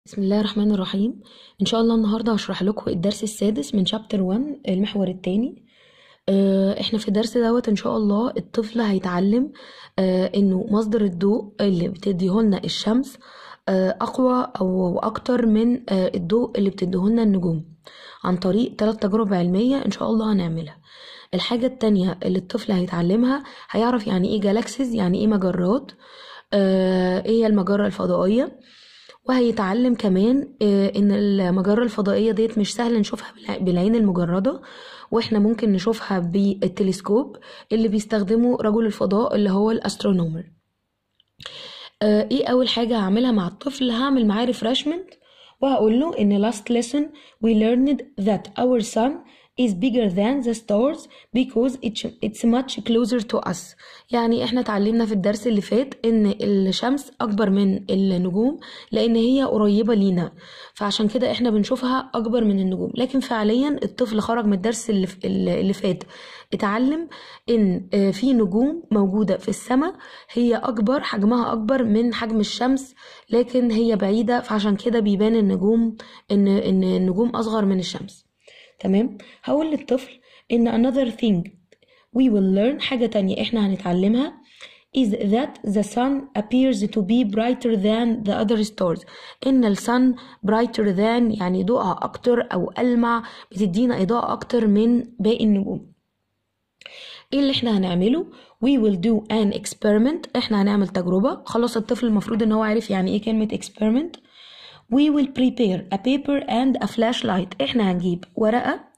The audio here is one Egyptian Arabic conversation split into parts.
بسم الله الرحمن الرحيم ان شاء الله النهارده هشرح لكم الدرس السادس من شابتر 1 المحور الثاني احنا في الدرس دوت ان شاء الله الطفل هيتعلم آه، انه مصدر الضوء اللي بتديهولنا الشمس آه، اقوى او اكتر من آه، الضوء اللي بتديهولنا النجوم عن طريق ثلاث تجارب علميه ان شاء الله هنعملها الحاجه التانية اللي الطفل هيتعلمها هيعرف يعني ايه جالاكسيز يعني ايه مجرات آه، ايه هي المجره الفضائيه وهيتعلم كمان آه، ان المجرة الفضائية ديت مش سهل نشوفها بالع- بالعين المجردة واحنا ممكن نشوفها بالتلسكوب اللي بيستخدمه رجل الفضاء اللي هو الاسترونومر آه، ايه اول حاجة هعملها مع الطفل هعمل معاه ريفرشمنت وهقول له ان last lesson we learned that our sun is bigger than the stars because it's, it's much closer to us يعني احنا اتعلمنا في الدرس اللي فات ان الشمس اكبر من النجوم لان هي قريبة لينا فعشان كده احنا بنشوفها اكبر من النجوم لكن فعليا الطفل خرج من الدرس اللي, اللي فات اتعلم ان آه، في نجوم موجودة في السماء هي اكبر حجمها اكبر من حجم الشمس لكن هي بعيدة فعشان كده بيبان النجوم ان ان النجوم اصغر من الشمس تمام هقول للطفل ان another thing we will learn حاجة تانية احنا هنتعلمها is that the sun appears to be brighter than the other stars ان السن brighter than يعني ضوءها اكتر او ألمع بتدينا اضاءة اكتر من باقي النجوم ايه اللي احنا هنعمله we will do an experiment احنا هنعمل تجربة خلاص الطفل المفروض ان هو عارف يعني ايه كلمة experiment we will prepare a paper and a flashlight احنا هنجيب ورقة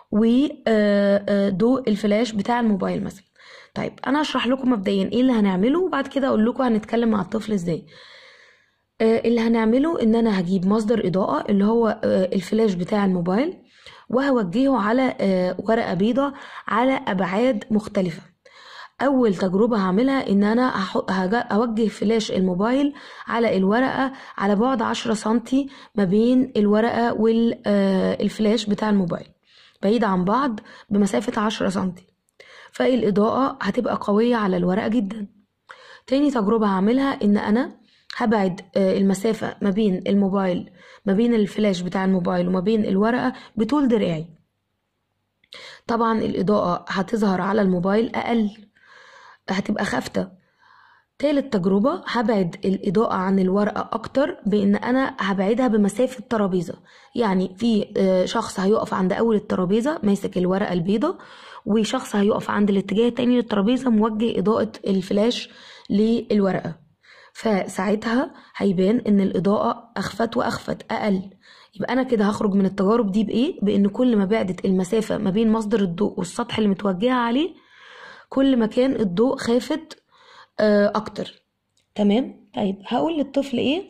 وضوء الفلاش بتاع الموبايل مثلا طيب انا هشرح لكم مبدئيا ايه اللي هنعمله وبعد كده اقول لكم هنتكلم مع الطفل ازاي آه، اللي هنعمله ان انا هجيب مصدر اضاءة اللي هو آه، الفلاش بتاع الموبايل وهوجهه على آه، ورقة بيضة على ابعاد مختلفة اول تجربة هعملها ان انا هح- هج- اوجه فلاش الموبايل على الورقة على بعد عشرة سنتي ما بين الورقة والفلاش بتاع الموبايل بعيد عن بعض بمسافة عشرة سنتي فالإضاءة هتبقى قوية على الورقة جدا تاني تجربة هعملها ان انا هبعد آه، المسافة ما بين الموبايل ما بين الفلاش بتاع الموبايل وما بين الورقة بطول دراعي طبعا الإضاءة هتظهر على الموبايل أقل هتبقى خافتة تالت تجربة هبعد الإضاءة عن الورقة أكتر بإن أنا هبعدها بمسافة ترابيزة يعني في آه، شخص هيقف عند أول الترابيزة ماسك الورقة البيضة وشخص هيقف عند الاتجاه التاني للترابيزة موجه إضاءة الفلاش للورقة فساعتها هيبان إن الإضاءة أخفت وأخفت أقل يبقى أنا كده هخرج من التجارب دي بإيه؟ بإن كل ما بعدت المسافة ما بين مصدر الضوء والسطح اللي متوجهة عليه كل ما كان الضوء خافت آه، اكتر تمام طيب هقول للطفل ايه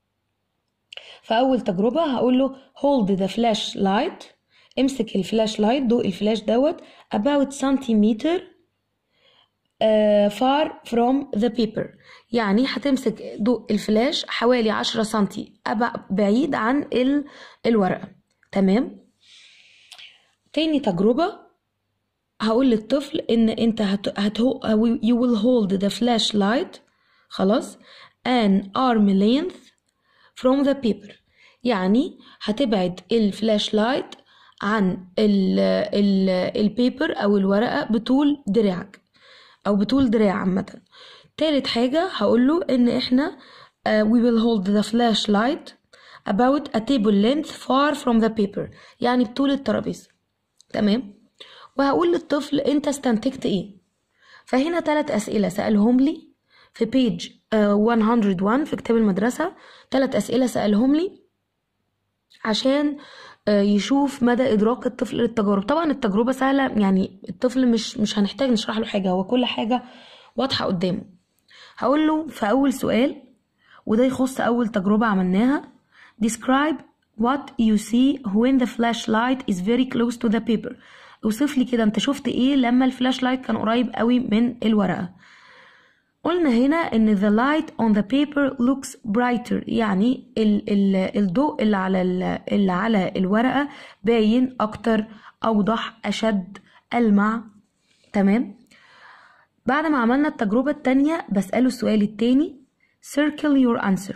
فاول تجربه هقول له hold the flashlight امسك الفلاش لايت ضوء الفلاش دوت about centimeter uh, far from the paper يعني هتمسك ضوء الفلاش حوالي عشرة سنتي أبع- بعيد عن ال... الورقة تمام تاني تجربة هقول للطفل ان انت هت... هت... you will hold the flashlight خلاص an arm length from the paper يعني هتبعد الفلاش لايت عن ال ال البيبر او الورقة بطول دراعك او بطول دراع عامة تالت حاجة هقول له ان احنا uh, we will hold the flashlight about a table length far from the paper يعني بطول الترابيزة تمام وهقول للطفل انت استنتجت ايه فهنا ثلاث اسئله سالهم لي في بيج 101 في كتاب المدرسه ثلاث اسئله سالهم لي عشان آه، يشوف مدى ادراك الطفل للتجارب طبعا التجربه سهله يعني الطفل مش مش هنحتاج نشرح له حاجه هو كل حاجه واضحه قدامه هقول له في اول سؤال وده يخص اول تجربه عملناها describe what you see when the flashlight is very close to the paper اوصف لي كده انت شفت ايه لما الفلاش لايت كان قريب قوي من الورقه قلنا هنا ان the light on the paper looks brighter يعني ال ال الضوء اللي على ال اللي على الورقة باين اكتر اوضح اشد المع تمام بعد ما عملنا التجربة التانية بسأله السؤال التاني circle your answer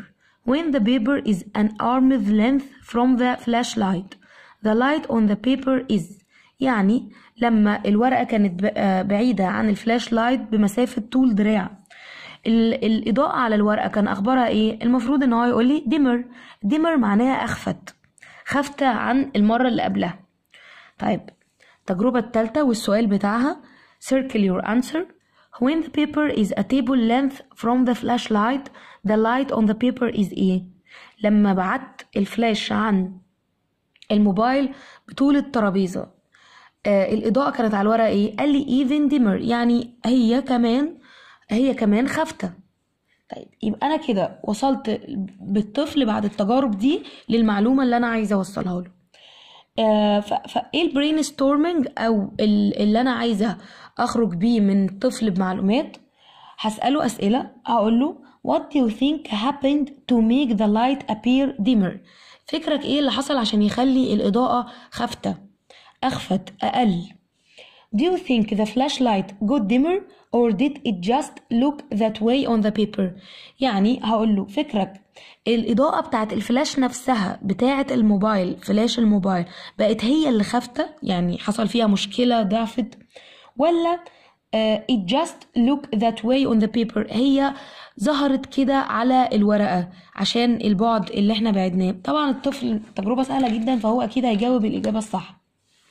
when the paper is an arm's length from the flashlight the light on the paper is يعني لما الورقة كانت ب- آه بعيدة عن الفلاش لايت بمسافة طول دراع ال- الإضاءة على الورقة كان أخبارها إيه؟ المفروض إن هو يقول لي dimmer dimmer معناها أخفت خفتة عن المرة اللي قبلها طيب التجربة التالتة والسؤال بتاعها circle your answer when the paper is a table length from the flashlight the light on the paper is ايه لما بعدت الفلاش عن الموبايل بطول الترابيزة آه الإضاءة كانت على الورقة ايه قال لي even dimmer يعني هي كمان هي كمان خافتة طيب يبقى انا كده وصلت بالطفل بعد التجارب دي للمعلومة اللي انا عايزة اوصلها له آه، ف- فايه البرين ستورمنج او ال- اللي انا عايزه اخرج بيه من الطفل بمعلومات هساله اسئله هقول له what do you think happened to make the light appear dimmer فكرك ايه اللي حصل عشان يخلي الاضاءه خافته اخفت اقل Do you think the flashlight got dimmer or did it just look that way on the paper؟ يعني هقول له فكرك الإضاءة بتاعت الفلاش نفسها بتاعت الموبايل فلاش الموبايل بقت هي اللي خافتة يعني حصل فيها مشكلة ضعفت ولا uh, it just look that way on the paper هي ظهرت كده على الورقة عشان البعد اللي احنا بعدناه طبعا الطفل تجربة سهلة جدا فهو أكيد هيجاوب الإجابة الصح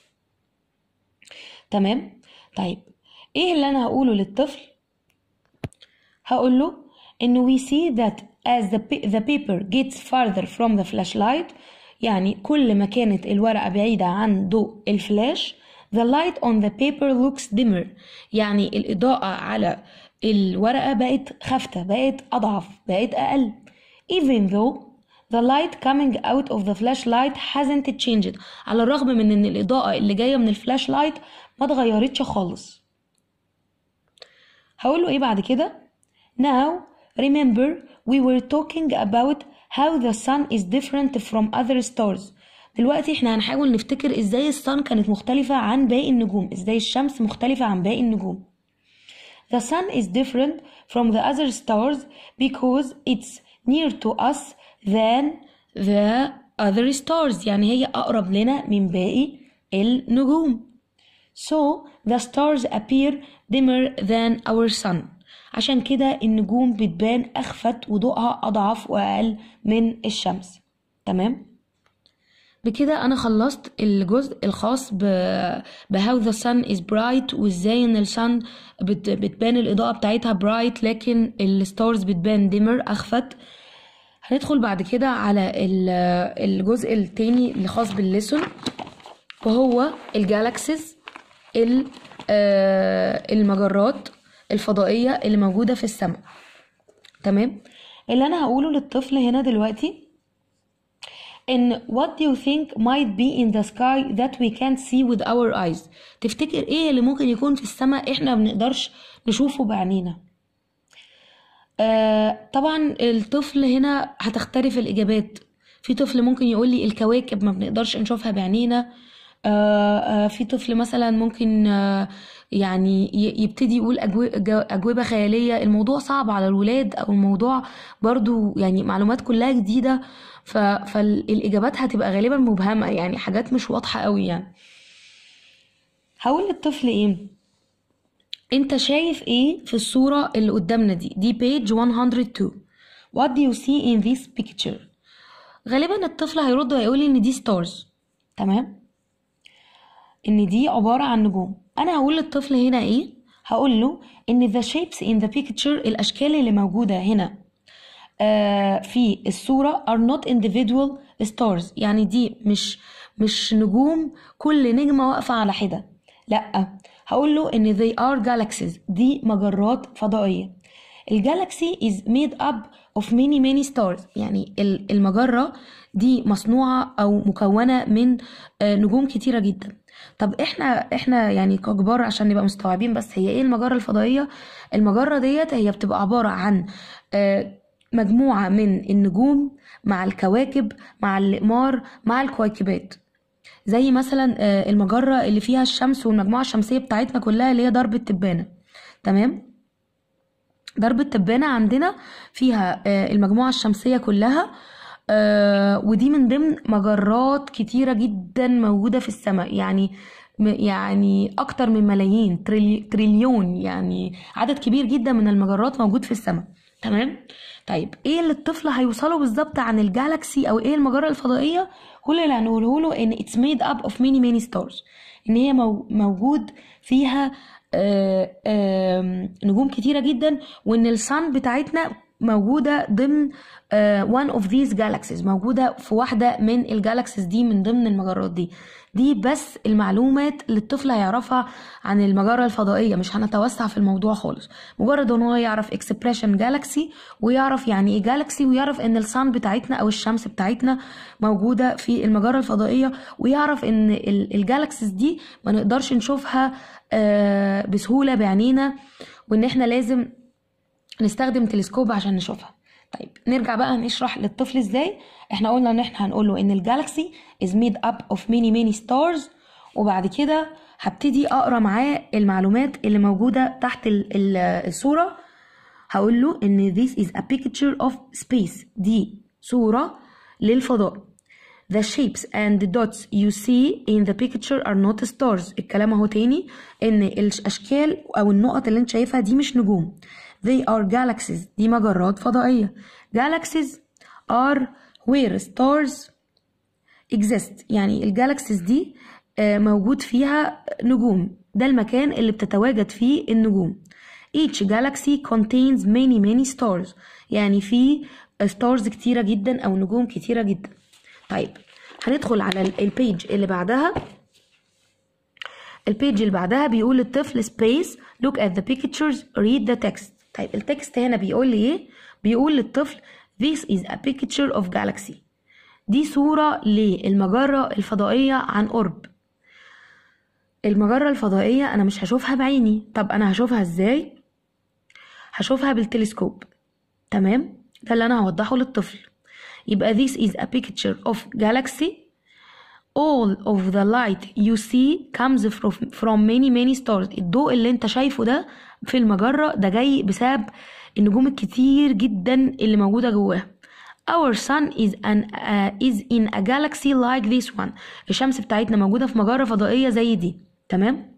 تمام طيب ايه اللي انا هقوله للطفل هقول له ان we see that as the, pa- the paper gets farther from the flashlight يعني كل ما كانت الورقة بعيدة عن ضوء الفلاش the light on the paper looks dimmer يعني الإضاءة على الورقة بقت خافتة بقت أضعف بقت أقل even though The light coming out of the flashlight hasn't changed على الرغم من ان الإضاءة اللي جاية من الفلاش لايت ما اتغيرتش خالص هقول له ايه بعد كده Now remember we were talking about how the sun is different from other stars دلوقتي احنا هنحاول نفتكر ازاي الصن كانت مختلفة عن باقي النجوم ازاي الشمس مختلفة عن باقي النجوم The sun is different from the other stars because it's near to us than the other stars يعني هي أقرب لنا من باقي النجوم So the stars appear dimmer than our sun عشان كده النجوم بتبان أخفت وضوءها أضعف وأقل من الشمس تمام؟ بكده انا خلصت الجزء الخاص ب ب how the sun is bright وازاي ان السن بت... بتبان الاضاءة بتاعتها bright لكن الستارز بتبان dimmer اخفت هندخل بعد كده على ال- الجزء التاني اللي خاص بالليسون وهو الجالاكسيز ال- آه، المجرات الفضائية اللي موجودة في السماء تمام اللي انا هقوله للطفل هنا دلوقتي ان what do you think might be in the sky that we can't see with our eyes تفتكر ايه اللي ممكن يكون في السماء احنا ما بنقدرش نشوفه بعينينا آه طبعا الطفل هنا هتختلف الإجابات في طفل ممكن يقول لي الكواكب ما بنقدرش نشوفها بعينينا آه آه في طفل مثلا ممكن آه يعني ي- يبتدي يقول أجو- جو- أجوبة خيالية الموضوع صعب على الولاد أو الموضوع برضو يعني معلومات كلها جديدة ف- فالإجابات هتبقى غالبا مبهمة يعني حاجات مش واضحة قوي يعني هقول للطفل ايه انت شايف ايه في الصورة اللي قدامنا دي دي page 102 what do you see in this picture غالبا الطفل هيرد وهيقول ان دي stars تمام ان دي عبارة عن نجوم انا هقول للطفل هنا ايه هقول له ان the shapes in the picture الاشكال اللي موجودة هنا آه، في الصورة are not individual stars يعني دي مش مش نجوم كل نجمة واقفة على حدة لأ هقول له إن they are galaxies دي مجرات فضائية الجالاكسي is made up of many many stars يعني ال- المجرة دي مصنوعة أو مكونة من آه، نجوم كتيرة جدا طب احنا احنا يعني ككبار عشان نبقى مستوعبين بس هي ايه المجرة الفضائية المجرة ديت هي بتبقى عبارة عن آه، مجموعة من النجوم مع الكواكب مع الأقمار مع الكويكبات زي مثلا آه، المجرة اللي فيها الشمس والمجموعة الشمسية بتاعتنا كلها اللي هي درب التبانة تمام درب التبانة عندنا فيها آه، المجموعة الشمسية كلها آه، ودي من ضمن مجرات كتيرة جدا موجودة في السماء يعني م- يعني أكتر من ملايين تريلي- تريليون يعني عدد كبير جدا من المجرات موجود في السماء تمام طيب ايه اللي الطفل هيوصله بالظبط عن الجالاكسي او ايه المجرة الفضائية كل اللي هنقوله له ان it's made up of many many stars ان هي مو- موجود فيها آه، آم، نجوم كتيرة جدا وان الصن بتاعتنا موجودة ضمن آه، one of these galaxies موجودة في واحدة من الجالاكسيز دي من ضمن المجرات دي دي بس المعلومات اللي الطفل هيعرفها عن المجرة الفضائية مش هنتوسع في الموضوع خالص مجرد ان هو يعرف اكسبريشن جالاكسي ويعرف يعني ايه جالاكسي ويعرف ان الصن بتاعتنا او الشمس بتاعتنا موجودة في المجرة الفضائية ويعرف ان ال- الجالاكسيز دي ما نقدرش نشوفها آه، بسهولة بعينينا وان احنا لازم نستخدم تلسكوب عشان نشوفها طيب نرجع بقى نشرح للطفل ازاي احنا قلنا ان احنا هنقول له ان الجالاكسي is made up of many many stars وبعد كده هبتدي اقرا معاه المعلومات اللي موجوده تحت ال- ال- الصوره هقول له ان this is a picture of space دي صوره للفضاء The shapes and the dots you see in the picture are not stars الكلام اهو تاني ان الاشكال او النقط اللي انت شايفها دي مش نجوم they are galaxies دي مجرات فضائية galaxies are where stars exist يعني الجالاكسيز دي آه، موجود فيها نجوم ده المكان اللي بتتواجد فيه النجوم each galaxy contains many many stars يعني في stars كتيرة جدا أو نجوم كتيرة جدا طيب هندخل على ال- البيج اللي بعدها البيج اللي بعدها بيقول للطفل space look at the pictures read the text طيب التكست هنا بيقول لي ايه بيقول للطفل this is a picture of galaxy دي صورة للمجرة الفضائية عن قرب المجرة الفضائية أنا مش هشوفها بعيني طب أنا هشوفها إزاي؟ هشوفها بالتلسكوب تمام؟ ده اللي أنا هوضحه للطفل يبقى this is a picture of galaxy all of the light you see comes from, from many many stars الضوء اللي انت شايفه ده في المجرة ده جاي بسبب النجوم الكتير جدا اللي موجودة جواها Our sun is an uh, is in a galaxy like this one الشمس بتاعتنا موجودة في مجرة فضائية زي دي تمام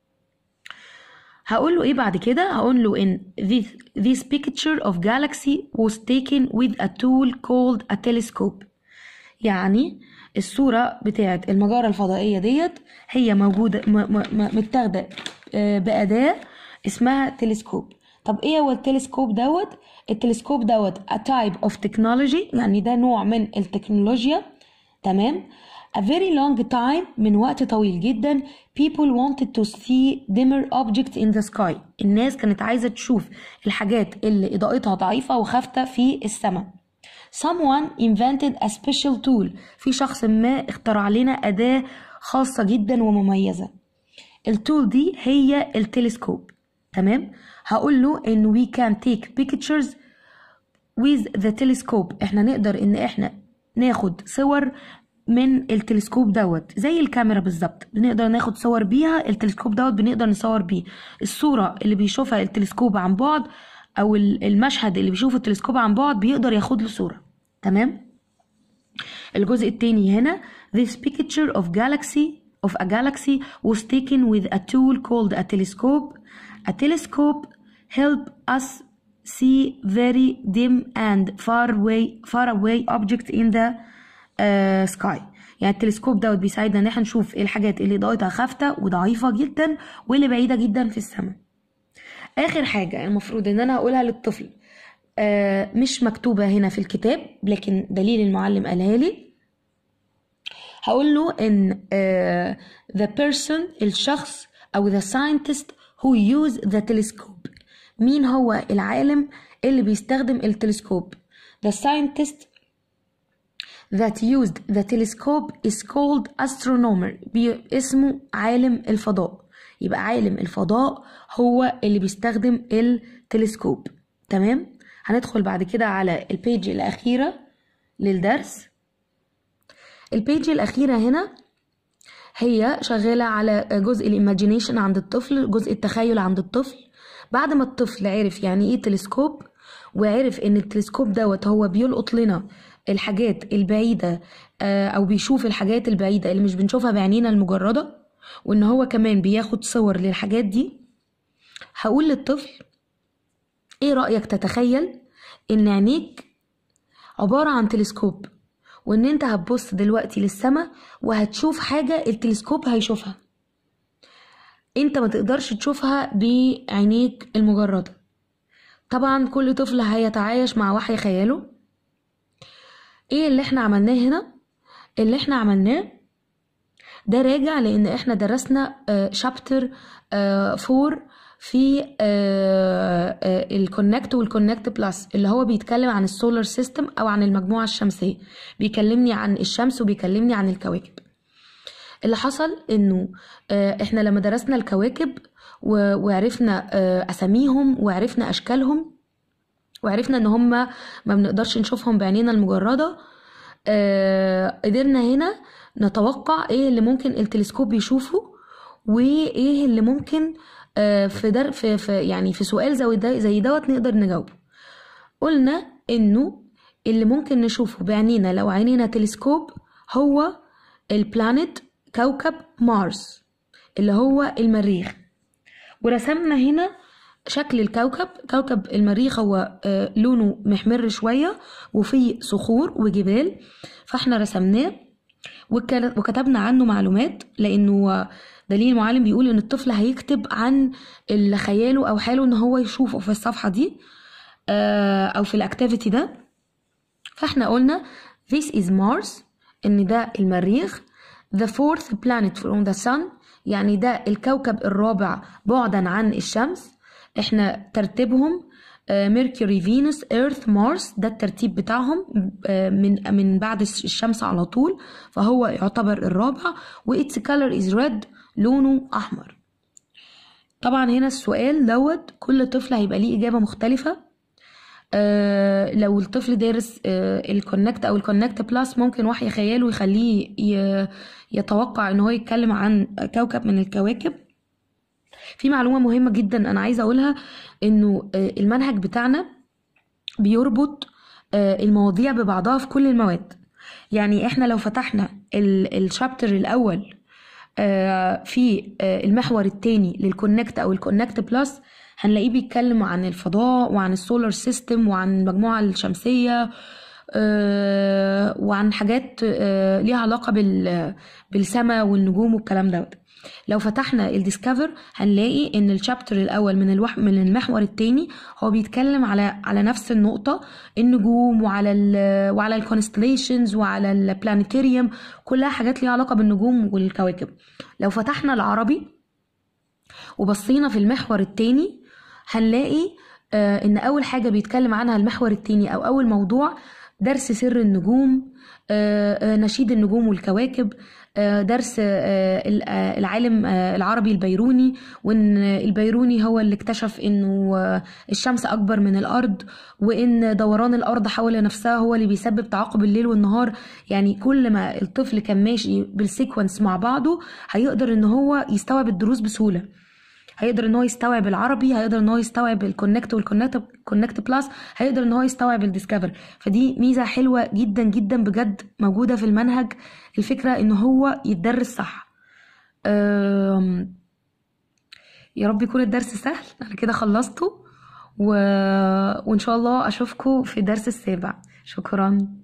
هقول له ايه بعد كده هقول له ان this, this picture of galaxy was taken with a tool called a telescope يعني الصورة بتاعت المجرة الفضائية ديت هي موجودة م- م- م- متاخدة آه، بأداة اسمها تلسكوب طب ايه هو التلسكوب دوت التلسكوب دوت a type of technology يعني ده نوع من التكنولوجيا تمام a very long time من وقت طويل جدا people wanted to see dimmer objects in the sky الناس كانت عايزة تشوف الحاجات اللي إضاءتها ضعيفة وخافتة في السماء someone invented a special tool في شخص ما اخترع لنا أداة خاصة جدا ومميزة التول دي هي التلسكوب تمام هقول له ان we can take pictures with the telescope احنا نقدر ان احنا ناخد صور من التلسكوب دوت زي الكاميرا بالظبط بنقدر ناخد صور بيها التلسكوب دوت بنقدر نصور بيه الصورة اللي بيشوفها التلسكوب عن بعد او ال- المشهد اللي بيشوفه التلسكوب عن بعد بيقدر ياخد له صورة تمام الجزء التاني هنا this picture of galaxy of a galaxy was taken with a tool called a telescope a telescope help us see very dim and far away far away objects in the uh, sky يعني التلسكوب دوت بيساعدنا ان احنا نشوف الحاجات اللي ضوءتها خافتة وضعيفة جدا واللي بعيدة جدا في السماء اخر حاجة المفروض ان انا هقولها للطفل آه مش مكتوبة هنا في الكتاب لكن دليل المعلم قالها لي هقول له ان آه the person الشخص او the scientist who use the telescope مين هو العالم اللي بيستخدم التلسكوب the scientist that used the telescope is called astronomer بي- اسمه عالم الفضاء يبقى عالم الفضاء هو اللي بيستخدم التلسكوب تمام هندخل بعد كده على البيج الأخيرة للدرس البيج الأخيرة هنا هي شغالة على جزء الايماجينيشن عند الطفل جزء التخيل عند الطفل بعد ما الطفل عرف يعني ايه تلسكوب وعرف ان التلسكوب دوت هو بيلقط لنا الحاجات البعيدة آه، او بيشوف الحاجات البعيدة اللي مش بنشوفها بعينينا المجردة وان هو كمان بياخد صور للحاجات دي هقول للطفل ايه رأيك تتخيل ان عينيك عبارة عن تلسكوب وان انت هتبص دلوقتي للسماء وهتشوف حاجة التلسكوب هيشوفها انت ما تقدرش تشوفها بعينيك المجردة طبعا كل طفل هيتعايش مع وحي خياله ايه اللي احنا عملناه هنا اللي احنا عملناه ده راجع لان احنا درسنا شابتر 4 في الكونكت والكونكت بلس اللي هو بيتكلم عن السولار سيستم او عن المجموعه الشمسيه بيكلمني عن الشمس وبيكلمني عن الكواكب اللي حصل انه آه، احنا لما درسنا الكواكب و- وعرفنا آه، اساميهم وعرفنا اشكالهم وعرفنا ان هم ما بنقدرش نشوفهم بعينينا المجرده آه، قدرنا هنا نتوقع ايه اللي ممكن التلسكوب يشوفه وايه اللي ممكن آه، في در في, في يعني في سؤال زي ده زي دوت نقدر نجاوبه قلنا انه اللي ممكن نشوفه بعينينا لو عينينا تلسكوب هو البلانيت كوكب مارس اللي هو المريخ ورسمنا هنا شكل الكوكب كوكب المريخ هو آه، لونه محمر شوية وفيه صخور وجبال فاحنا رسمناه وك- وكتبنا عنه معلومات لانه دليل المعلم بيقول ان الطفل هيكتب عن اللي خياله او حاله ان هو يشوفه في الصفحة دي آه، او في الاكتيفيتي ده فاحنا قلنا this is Mars ان ده المريخ the fourth planet from the sun يعني ده الكوكب الرابع بعدا عن الشمس احنا ترتيبهم ميركوري فينوس ايرث مارس ده الترتيب بتاعهم آه، من من بعد الشمس على طول فهو يعتبر الرابع وإتس color is red لونه احمر طبعا هنا السؤال دوت كل طفل هيبقى ليه اجابه مختلفه آه، لو الطفل دارس الكونكت او الكونكت بلس ممكن وحي خياله يخليه ي- يتوقع ان هو يتكلم عن كوكب من الكواكب في معلومة مهمة جدا انا عايزة اقولها انه آه، المنهج بتاعنا بيربط آه، المواضيع ببعضها في كل المواد يعني احنا لو فتحنا الشابتر الاول آه، في آه، المحور التاني للكونكت او الكونكت بلس هنلاقيه بيتكلم عن الفضاء وعن السولار سيستم وعن المجموعة الشمسية آه، وعن حاجات آه، ليها علاقة بال بالسماء والنجوم والكلام دوت لو فتحنا الديسكفر هنلاقي ان الشابتر الاول من الوح... من المحور التاني هو بيتكلم على على نفس النقطة النجوم وعلى ال... وعلى الكونستليشنز وعلى البلانيتيريوم كلها حاجات ليها علاقة بالنجوم والكواكب لو فتحنا العربي وبصينا في المحور التاني هنلاقي آه، ان اول حاجة بيتكلم عنها المحور التاني او اول موضوع درس سر النجوم آه، آه، نشيد النجوم والكواكب آه، درس آه، ال- آه، العالم آه، العربي البيروني وان البيروني هو اللي اكتشف انه آه، الشمس اكبر من الارض وان دوران الارض حول نفسها هو اللي بيسبب تعاقب الليل والنهار يعني كل ما الطفل كان ماشي بالسيكونس مع بعضه هيقدر ان هو يستوعب الدروس بسهولة هيقدر ان هو يستوعب العربي هيقدر ان هو يستوعب الكونكت والكونكت كونكت بلس هيقدر ان هو يستوعب الديسكفر فدي ميزه حلوه جدا جدا بجد موجوده في المنهج الفكره ان هو يتدرس صح أم، يا رب يكون الدرس سهل انا كده خلصته و... وان شاء الله اشوفكم في الدرس السابع شكرا